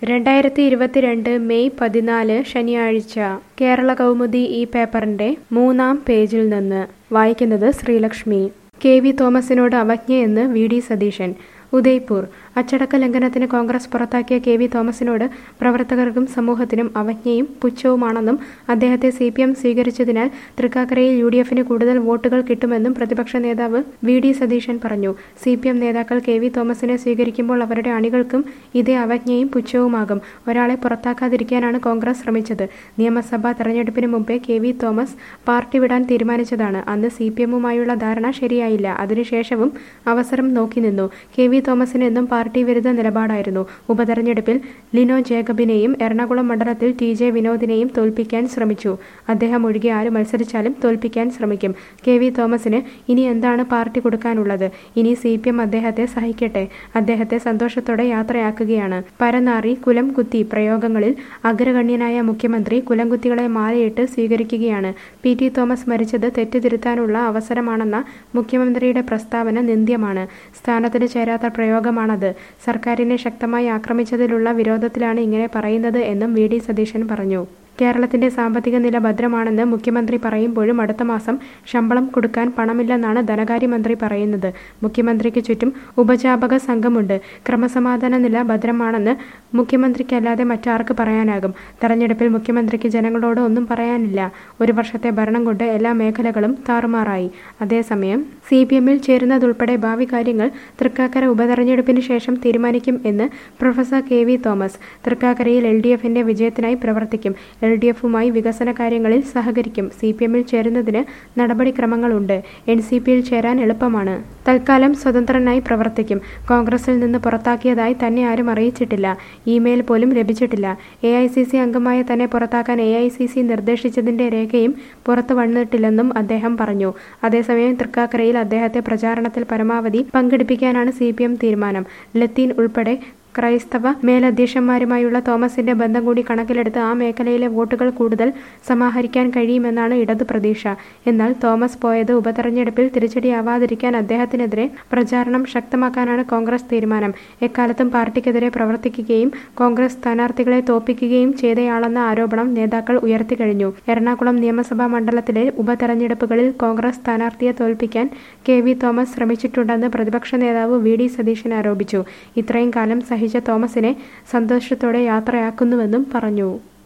രണ്ടായിരത്തി ഇരുപത്തിരണ്ട് മെയ് പതിനാല് ശനിയാഴ്ച കേരള കൗമുദി ഈ പേപ്പറിന്റെ മൂന്നാം പേജിൽ നിന്ന് വായിക്കുന്നത് ശ്രീലക്ഷ്മി കെ വി തോമസിനോട് അവജ്ഞയെന്ന് വി ഡി സതീശൻ ഉദയ്പൂർ അച്ചടക്ക ലംഘനത്തിന് കോൺഗ്രസ് പുറത്താക്കിയ കെ വി തോമസിനോട് പ്രവർത്തകർക്കും സമൂഹത്തിനും അവജ്ഞയും പുച്ഛവുമാണെന്നും അദ്ദേഹത്തെ സി പി എം സ്വീകരിച്ചതിനാൽ തൃക്കാക്കരയിൽ യു ഡി എഫിന് കൂടുതൽ വോട്ടുകൾ കിട്ടുമെന്നും പ്രതിപക്ഷ നേതാവ് വി ഡി സതീശൻ പറഞ്ഞു സി പി എം നേതാക്കൾ കെ വി തോമസിനെ സ്വീകരിക്കുമ്പോൾ അവരുടെ അണികൾക്കും ഇതേ അവജ്ഞയും പുച്ഛവുമാകും ഒരാളെ പുറത്താക്കാതിരിക്കാനാണ് കോൺഗ്രസ് ശ്രമിച്ചത് നിയമസഭാ തെരഞ്ഞെടുപ്പിന് മുമ്പേ കെ വി തോമസ് പാർട്ടി വിടാൻ തീരുമാനിച്ചതാണ് അന്ന് സി പി എമ്മുമായുള്ള ധാരണ ശരിയായില്ല അതിനുശേഷവും അവസരം നോക്കി നിന്നു കെ വി തോമസിന് എന്നും പാർട്ടി വിരുദ്ധ നിലപാടായിരുന്നു ഉപതെരഞ്ഞെടുപ്പിൽ ലിനോ ജേക്കബിനെയും എറണാകുളം മണ്ഡലത്തിൽ ടി ജെ വിനോദിനെയും തോൽപ്പിക്കാൻ ശ്രമിച്ചു അദ്ദേഹം ഒഴികെ ആര് മത്സരിച്ചാലും തോൽപ്പിക്കാൻ ശ്രമിക്കും കെ വി തോമസിന് ഇനി എന്താണ് പാർട്ടി കൊടുക്കാനുള്ളത് ഇനി സി പി എം അദ്ദേഹത്തെ സഹിക്കട്ടെ അദ്ദേഹത്തെ സന്തോഷത്തോടെ യാത്രയാക്കുകയാണ് പരനാറി കുലം കുത്തി പ്രയോഗങ്ങളിൽ അഗ്രഗണ്യനായ മുഖ്യമന്ത്രി കുലംകുത്തികളെ മാലയിട്ട് സ്വീകരിക്കുകയാണ് പി ടി തോമസ് മരിച്ചത് തെറ്റുതിരുത്താനുള്ള അവസരമാണെന്ന മുഖ്യമന്ത്രിയുടെ പ്രസ്താവന നിന്ദ്യമാണ് സ്ഥാനത്തിന് ചേരാത്ത പ്രയോഗമാണത് സർക്കാരിനെ ശക്തമായി ആക്രമിച്ചതിലുള്ള വിരോധത്തിലാണ് ഇങ്ങനെ പറയുന്നത് എന്നും വി ഡി സതീശൻ പറഞ്ഞു കേരളത്തിന്റെ സാമ്പത്തിക നില ഭദ്രമാണെന്ന് മുഖ്യമന്ത്രി പറയുമ്പോഴും അടുത്ത മാസം ശമ്പളം കൊടുക്കാൻ പണമില്ലെന്നാണ് ധനകാര്യമന്ത്രി പറയുന്നത് മുഖ്യമന്ത്രിക്ക് ചുറ്റും ഉപജാപക സംഘമുണ്ട് ക്രമസമാധാന നില ഭദ്രമാണെന്ന് മുഖ്യമന്ത്രിക്കല്ലാതെ മറ്റാർക്ക് പറയാനാകും തെരഞ്ഞെടുപ്പിൽ മുഖ്യമന്ത്രിക്ക് ജനങ്ങളോട് ഒന്നും പറയാനില്ല ഒരു വർഷത്തെ ഭരണം കൊണ്ട് എല്ലാ മേഖലകളും താറുമാറായി അതേസമയം സി പി എമ്മിൽ ചേരുന്നതുൾപ്പെടെ ഭാവി കാര്യങ്ങൾ തൃക്കാക്കര ഉപതെരഞ്ഞെടുപ്പിന് ശേഷം തീരുമാനിക്കും എന്ന് പ്രൊഫസർ കെ വി തോമസ് തൃക്കാക്കരയിൽ എൽ ഡി എഫിന്റെ വിജയത്തിനായി പ്രവർത്തിക്കും എൽ ഡി എഫുമായി വികസന കാര്യങ്ങളിൽ സഹകരിക്കും സി പി എമ്മിൽ ചേരുന്നതിന് നടപടിക്രമങ്ങളുണ്ട് എൻ സി പിയിൽ ചേരാൻ എളുപ്പമാണ് തൽക്കാലം സ്വതന്ത്രനായി പ്രവർത്തിക്കും കോൺഗ്രസിൽ നിന്ന് പുറത്താക്കിയതായി തന്നെ ആരും അറിയിച്ചിട്ടില്ല ഇമെയിൽ പോലും ലഭിച്ചിട്ടില്ല എ ഐ സി സി അംഗമായ തന്നെ പുറത്താക്കാൻ എ ഐ സി സി നിർദ്ദേശിച്ചതിന്റെ രേഖയും പുറത്തു വന്നിട്ടില്ലെന്നും അദ്ദേഹം പറഞ്ഞു അതേസമയം തൃക്കാക്കരയിൽ അദ്ദേഹത്തെ പ്രചാരണത്തിൽ പരമാവധി പങ്കെടുപ്പിക്കാനാണ് സി പി എം തീരുമാനം ലത്തീൻ ഉൾപ്പെടെ ക്രൈസ്തവ മേലധ്യക്ഷന്മാരുമായുള്ള തോമസിന്റെ ബന്ധം കൂടി കണക്കിലെടുത്ത് ആ മേഖലയിലെ വോട്ടുകൾ കൂടുതൽ സമാഹരിക്കാൻ കഴിയുമെന്നാണ് ഇടതു പ്രതീക്ഷ എന്നാൽ തോമസ് പോയത് ഉപതെരഞ്ഞെടുപ്പിൽ തിരിച്ചടിയാവാതിരിക്കാൻ അദ്ദേഹത്തിനെതിരെ പ്രചാരണം ശക്തമാക്കാനാണ് കോൺഗ്രസ് തീരുമാനം എക്കാലത്തും പാർട്ടിക്കെതിരെ പ്രവർത്തിക്കുകയും കോൺഗ്രസ് സ്ഥാനാർത്ഥികളെ തോപ്പിക്കുകയും ചെയ്തയാളെന്ന ആരോപണം നേതാക്കൾ ഉയർത്തിക്കഴിഞ്ഞു എറണാകുളം നിയമസഭാ മണ്ഡലത്തിലെ ഉപതെരഞ്ഞെടുപ്പുകളിൽ കോൺഗ്രസ് സ്ഥാനാർത്ഥിയെ തോൽപ്പിക്കാൻ കെ വി തോമസ് ശ്രമിച്ചിട്ടുണ്ടെന്ന് പ്രതിപക്ഷ നേതാവ് വി ഡി സതീശൻ ആരോപിച്ചു ഇത്രയും കാലം സഹിച്ച തോമസിനെ സന്തോഷത്തോടെ യാത്രയാക്കുന്നുവെന്നും പറഞ്ഞു